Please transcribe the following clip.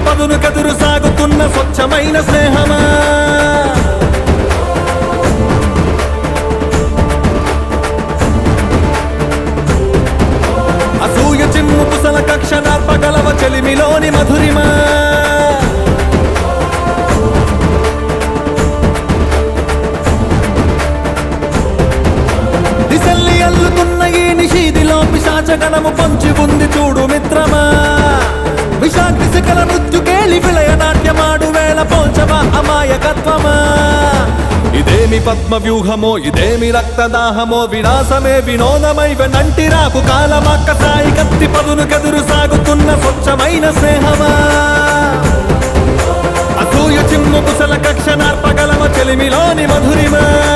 పదును కదురు సాగుతున్న స్వచ్ఛమైన స్నేహమా అసూయ చిమ్ము కుసల కక్ష నార్పగలవ చెలిమిలోని మధురిమా దిశల్ని అల్లుతున్న ఈ నిషీదిలో పిశాచగణము పొంచి ఉంది చూడు మిత్రమా విషాగ్ని శిఖల మృత్యుకేలి విలయ నాట్యమాడు వేళ పోల్చవా అమాయకత్వమా ఇదేమి పద్మ వ్యూహమో ఇదేమి రక్తదాహమో వినాశమే వినోదమై వెనంటి రాకు కాలమాక్క సాయి కత్తి పదును కదురు సాగుతున్న స్వచ్ఛమైన స్నేహమా అసూయ చిమ్ము కుశల కక్ష నార్పగలవ చెలిమిలోని మధురిమా